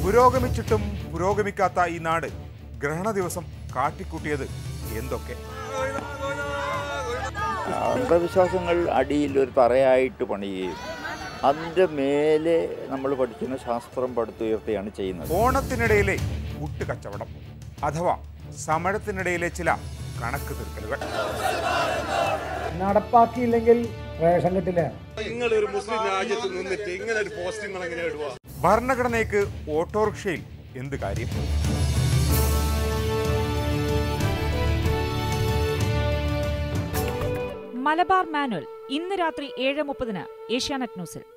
പുരോഗമിച്ചിട്ടും പുരോഗമിക്കാത്ത ഈ നാട് ഗ്രഹണ ദിവസം കാട്ടിക്കൂട്ടിയത് എന്തൊക്കെ അന്ധവിശ്വാസങ്ങൾ അടിയിൽ ഒരു തറയായിട്ട് പണിയുകയും അതിൻ്റെ മേലെ നമ്മൾ പഠിക്കുന്ന ശാസ്ത്രം പടുത്തുയർത്തുകയാണ് ചെയ്യുന്നത് ഓണത്തിനിടയിലെ കൂട്ടുകച്ചവടം അഥവാ സമരത്തിനിടയിലെ ചില കണക്ക് തീർക്കലുകൾ നടപ്പാക്കിയില്ലെങ്കിൽ റേഷൻ കിട്ടില്ല നിങ്ങളൊരു മുസ്ലിം രാജ്യത്ത് നിന്നിട്ട് ഇങ്ങനെ ഒരു പോസ്റ്റിങ്ങൾ എങ്ങനെ ഇടുക ഭരണഘടനയ്ക്ക് ഓട്ടോറിക്ഷയിൽ എന്ത് കാര്യം മലബാർ മാനുവൽ ഇന്ന് രാത്രി ഏഴ് മുപ്പതിന് ഏഷ്യാനെറ്റ് ന്യൂസിൽ